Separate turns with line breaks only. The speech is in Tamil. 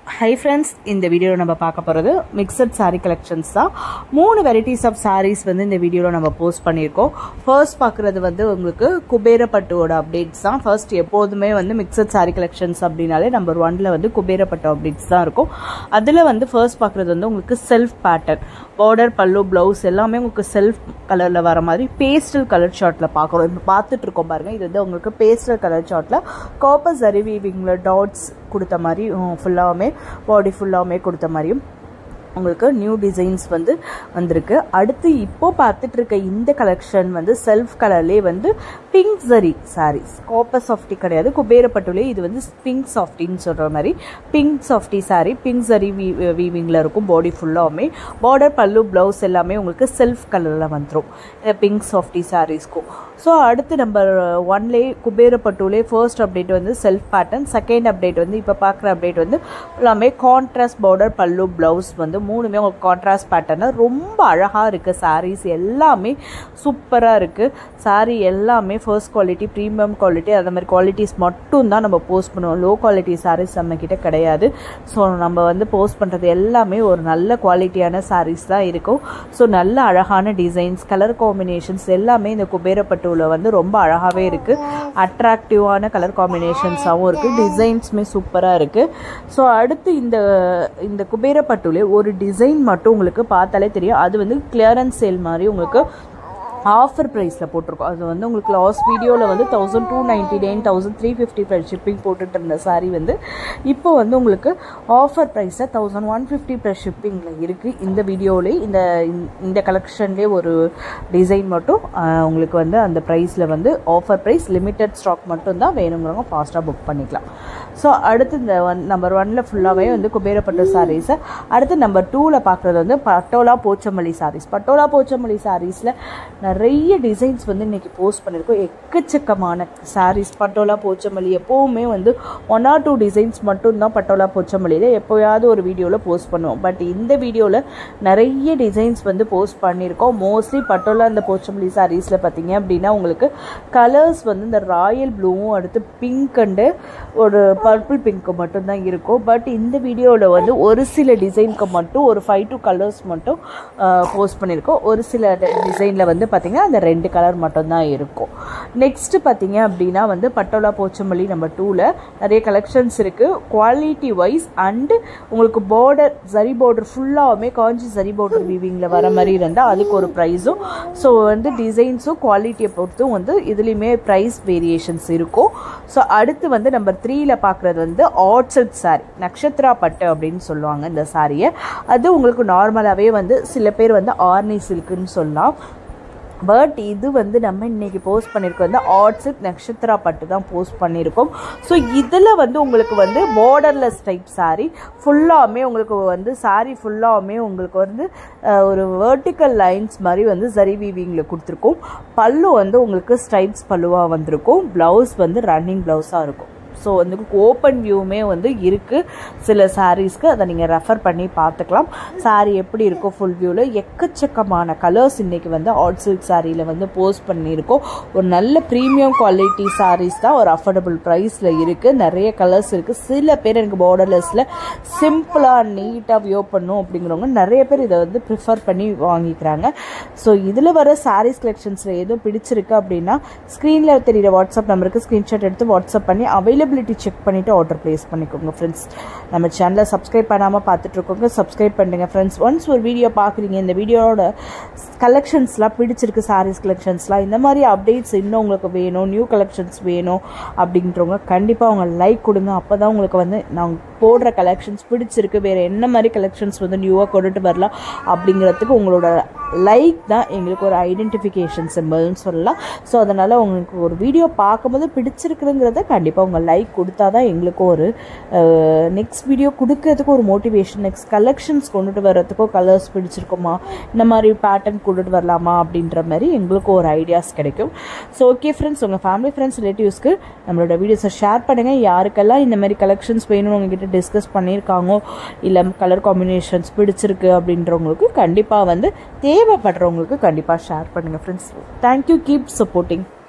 ஹை ஃப்ரெண்ட்ஸ் இந்த வீடியோவில் நம்ம பார்க்க போகிறது மிக்சட் saree கலெக்ஷன்ஸ் தான் மூணு வெரைட்டிஸ் ஆஃப் sarees வந்து இந்த வீடியோவில் நம்ம போஸ்ட் பண்ணியிருக்கோம் ஃபர்ஸ்ட் பார்க்குறது வந்து உங்களுக்கு குபேரப்பட்டுவோட அப்டேட்ஸ் தான் ஃபர்ஸ்ட் எப்போதுமே வந்து மிக்சட் saree கலெக்ஷன்ஸ் அப்படின்னாலே நம்பர் ஒன்ல வந்து குபேரப்பட்டு அப்டேட்ஸ் தான் இருக்கும் அதில் வந்து ஃபர்ஸ்ட் பார்க்குறது வந்து உங்களுக்கு செல்ஃப் பேட்டர்ன் பார்டர் பல்லு ப்ளவுஸ் எல்லாமே உங்களுக்கு செல்ஃப் கலரில் வர மாதிரி பேஸ்டல் கலர் ஷார்ட்டில் பார்க்குறோம் இப்போ பார்த்துட்டு இருக்கோம் பாருங்கள் இது வந்து உங்களுக்கு பேஸ்டல் கலர் ஷார்ட்டில் காப்பர் சரி வீவிங்கில் டாட்ஸ் கொடுத்த மாதிரி ஃபுல்லாகவுமே பாடி ஃபுல்லாகவுமே கொடுத்த மாதிரியும் உங்களுக்கு நியூ டிசைன்ஸ் வந்து வந்திருக்கு அடுத்து இப்போ பார்த்துட்டு இருக்க இந்த கலெக்ஷன் வந்து செல்ஃப் கலர்லேயே வந்து பிங்க் சரி சாரீஸ் காப்பர் சாஃப்டி கிடையாது குபேரப்பட்டுலே இது வந்து பிங்க் சாஃப்டின்னு சொல்கிற மாதிரி பிங்க் சாஃப்டி சாரீ பிங்க் சரி வீ வீவிங்கில் இருக்கும் பாடி ஃபுல்லாகவுமே பார்டர் பல்லு ப்ளவுஸ் எல்லாமே உங்களுக்கு செல்ஃப் கலரில் வந்துடும் இந்த பிங்க் சாஃப்டி சாரீஸ்க்கும் ஸோ அடுத்து நம்பர் ஒன்லே குபேரப்பட்டுலே ஃபர்ஸ்ட் அப்டேட் வந்து செல்ஃப் பேட்டர்ன் செகண்ட் அப்டேட் வந்து இப்போ பார்க்குற அப்டேட் வந்து எல்லாமே கான்ட்ராஸ்ட் பார்டர் பல்லு ப்ளவுஸ் வந்து மூணுமே உங்களுக்கு கான்ட்ராஸ்ட் பேட்டர்னில் ரொம்ப அழகாக இருக்குது சாரீஸ் எல்லாமே சூப்பராக இருக்குது சாரீ எல்லாமே ஃபர்ஸ்ட் குவாலிட்டி ப்ரீமியம் குவாலிட்டி அந்த மாதிரி குவாலிட்டிஸ் மட்டும் தான் நம்ம போஸ்ட் பண்ணுவோம் லோ குவாலிட்டி சாரீஸ் நம்மக்கிட்ட கிடையாது ஸோ நம்ம வந்து போஸ்ட் பண்ணுறது எல்லாமே ஒரு நல்ல குவாலிட்டியான சாரீஸ் தான் இருக்கும் ஸோ நல்ல அழகான டிசைன்ஸ் கலர் காம்பினேஷன்ஸ் எல்லாமே இந்த குபேரப்பட்டுவில் வந்து ரொம்ப அழகாகவே இருக்குது அட்ராக்டிவான கலர் காம்பினேஷன்ஸாகவும் இருக்குது டிசைன்ஸுமே சூப்பராக இருக்குது ஸோ அடுத்து இந்த இந்த குபேரப்பட்டுலே ஒரு டிசைன் மட்டும் உங்களுக்கு பார்த்தாலே தெரியும் அது வந்து கிளியரன்ஸ் சேல் மாதிரி உங்களுக்கு ஆஃபர் ப்ரைஸில் போட்டிருக்கோம் அது வந்து உங்களுக்கு லாஸ்ட் வீடியோவில் வந்து thousand two ninety nine thousand three fifty five shipping போட்டுட்டு இருந்த சாரீ வந்து இப்போ வந்து உங்களுக்கு ஆஃபர் ப்ரைஸில் தௌசண்ட் ஒன் ஃபிஃப்டி ப்ளஸ் ஷிப்பிங்கில் இருக்குது இந்த வீடியோவிலே இந்த இந்த கலெக்ஷன்லேயே ஒரு டிசைன் மட்டும் உங்களுக்கு வந்து அந்த ப்ரைஸில் வந்து ஆஃபர் ப்ரைஸ் லிமிட்டட் ஸ்டாக் மட்டும் தான் வேணுங்கிறவங்க ஃபாஸ்ட்டாக புக் பண்ணிக்கலாம் ஸோ அடுத்து இந்த ஒன் நம்பர் ஒனில் ஃபுல்லாகவே வந்து குபேரப்பட்டு சாரீஸை அடுத்து நம்பர் டூவில் பார்க்குறது வந்து பட்டோலா போச்சமல்லி சாரீஸ் பட்டோலா போச்சமல்லி சாரீஸில் நிறைய டிசைன்ஸ் வந்து இன்றைக்கி போஸ்ட் பண்ணியிருக்கோம் எக்கச்சக்கமான சாரீஸ் பட்டோலா போச்சமல்லி எப்போவுமே வந்து ஒன் ஆர் டூ டிசைன்ஸ் மட்டும்தான் பட்டோலா போச்சமல்லியில் எப்போயாவது ஒரு வீடியோவில் போஸ்ட் பண்ணுவோம் பட் இந்த வீடியோவில் நிறைய டிசைன்ஸ் வந்து போஸ்ட் பண்ணியிருக்கோம் மோஸ்ட்லி பட்டோலா இந்த போச்சமல்லி சாரீஸில் பார்த்தீங்க அப்படின்னா உங்களுக்கு கலர்ஸ் வந்து இந்த ராயல் ப்ளூவும் அடுத்து பிங்க் அண்டு ஒரு பர்பிள் பிங்க்கு மட்டும்தான் இருக்கும் பட் இந்த வீடியோவில் வந்து ஒரு சில டிசைனுக்கு மட்டும் ஒரு ஃபைவ் டூ கலர்ஸ் மட்டும் போஸ்ட் பண்ணியிருக்கோம் ஒரு சில டிசைனில் வந்து பார்த்திங்கன்னா அந்த ரெண்டு கலர் மட்டும்தான் இருக்கும் நெக்ஸ்ட்டு பார்த்தீங்க அப்படின்னா வந்து பட்டோலா போச்சமல்லி நம்பர் டூவில் நிறைய கலெக்ஷன்ஸ் இருக்குது குவாலிட்டி வைஸ் அண்டு உங்களுக்கு பார்டர் சரி பார்டர் ஃபுல்லாகவுமே காஞ்சி சரி பார்டர் வீவிங்கில் வர மாதிரி இருந்தால் அதுக்கு ஒரு ப்ரைஸும் ஸோ வந்து டிசைன்ஸும் குவாலிட்டியை பொறுத்தும் வந்து இதுலேயுமே ப்ரைஸ் வேரியேஷன்ஸ் இருக்கும் ஸோ அடுத்து வந்து நம்பர் த்ரீயில் பார்க்குறது வந்து ஆட்சட் சாரி நக்ஷத்ரா பட்டு அப்படின்னு சொல்லுவாங்க இந்த சாரியை அது உங்களுக்கு நார்மலாகவே வந்து சில பேர் வந்து ஆர்னி சில்க்குன்னு சொல்லலாம் பட் இது வந்து நம்ம இன்றைக்கி போஸ்ட் பண்ணியிருக்கோம் வந்து ஆட்ஸிட் நக்ஷத்ரா பட்டு தான் போஸ்ட் பண்ணியிருக்கோம் ஸோ இதில் வந்து உங்களுக்கு வந்து பார்டர்லெஸ் டைப் சாரீ ஃபுல்லாமே உங்களுக்கு வந்து சாரீ ஃபுல்லாமே உங்களுக்கு வந்து ஒரு வேர்ட்டிக்கல் லைன்ஸ் மாதிரி வந்து சரி வீவிங்கில் கொடுத்துருக்கோம் பல்லு வந்து உங்களுக்கு ஸ்டைப்ஸ் பல்லுவாக வந்திருக்கும் ப்ளவுஸ் வந்து ரன்னிங் ப்ளவுஸாக இருக்கும் ஸோ வந்து ஓப்பன் வியூவுமே வந்து இருக்குது சில சாரீஸ்க்கு அதை நீங்கள் ரெஃபர் பண்ணி பார்த்துக்கலாம் சாரீ எப்படி இருக்கும் ஃபுல் வியூவில் எக்கச்சக்கமான கலர்ஸ் இன்றைக்கி வந்து ஆட் சில்க் சாரியில் வந்து போஸ்ட் பண்ணியிருக்கோம் ஒரு நல்ல ப்ரீமியம் குவாலிட்டி சாரீஸ் தான் ஒரு அஃபோர்டபுள் ப்ரைஸில் இருக்குது நிறைய கலர்ஸ் இருக்குது சில பேர் எனக்கு பார்டர்லெஸில் சிம்பிளாக நீட்டாக வியோ பண்ணும் அப்படிங்கிறவங்க நிறைய பேர் இதை வந்து ப்ரிஃபர் பண்ணி வாங்கிக்கிறாங்க ஸோ இதில் வர சாரீஸ் கலெக்ஷன்ஸில் எதுவும் பிடிச்சிருக்கு அப்படின்னா ஸ்க்ரீனில் தெரியிற வாட்ஸ்அப் நம்பருக்கு ஸ்க்ரீன்ஷாட் எடுத்து வாட்ஸ்அப் பண்ணி அவைலபிள் அவைலபிலிட்டி செக் பண்ணிவிட்டு ஆர்டர் ப்ளேஸ் பண்ணிக்கோங்க ஃப்ரெண்ட்ஸ் நம்ம சேனலை சப்ஸ்கிரைப் பண்ணாமல் பார்த்துட்ருக்கோங்க சப்ஸ்கிரைப் பண்ணுங்க ஃப்ரெண்ட்ஸ் ஒன்ஸ் ஒரு வீடியோ பார்க்குறீங்க இந்த வீடியோட கலெக்ஷன்ஸ்லாம் பிடிச்சிருக்கு சாரீஸ் கலெக்ஷன்ஸ்லாம் இந்த மாதிரி அப்டேட்ஸ் இன்னும் உங்களுக்கு வேணும் நியூ கலெக்ஷன்ஸ் வேணும் அப்படின்றவங்க கண்டிப்பாக அவங்க லைக் கொடுங்க அப்போ தான் உங்களுக்கு வந்து நாங்கள் போடுற கலெக்ஷன்ஸ் பிடிச்சிருக்கு வேறு என்ன மாதிரி கலெக்ஷன்ஸ் வந்து நியூவாக கொண்டுட்டு வரலாம் அப்படிங்கிறதுக்கு உங்களோட லைக் தான் எங்களுக்கு ஒரு ஐடென்டிஃபிகேஷன் சிம்பிள்னு சொல்லலாம் ஸோ அதனால் உங்களுக்கு ஒரு வீடியோ பார்க்கும்போது பிடிச்சிருக்குதுங்கிறத கண்டிப்பாக உங்கள் லைக் கொடுத்தா தான் எங்களுக்கு ஒரு நெக்ஸ்ட் வீடியோ கொடுக்கறதுக்கு ஒரு மோட்டிவேஷன் நெக்ஸ்ட் கலெக்ஷன்ஸ் கொண்டுட்டு வர்றதுக்கோ கலர்ஸ் பிடிச்சிருக்குமா இந்த மாதிரி பேட்டர்ன் கொண்டுட்டு வரலாமா அப்படின்ற மாதிரி எங்களுக்கும் ஒரு ஐடியாஸ் கிடைக்கும் ஸோ ஓகே ஃப்ரெண்ட்ஸ் உங்கள் ஃபேமிலி ஃப்ரெண்ட்ஸ் ரிலேட்டிவ்ஸ்க்கு நம்மளோட வீடியோஸை ஷேர் பண்ணுங்கள் யாருக்கெல்லாம் இந்த மாதிரி கலெக்ஷன்ஸ் வேணும்னு உங்ககிட்ட டிஸ்கஸ் பண்ணியிருக்காங்களோ இல்லை கலர் காம்பினேஷன்ஸ் பிடிச்சிருக்கு அப்படின்றவங்களுக்கு கண்டிப்பாக வந்து தேவைப்படுறவங்களுக்கு கண்டிப்பாக ஷேர் பண்ணுங்கள் ஃப்ரெண்ட்ஸ் தேங்க்யூ கீப் சப்போர்ட்டிங்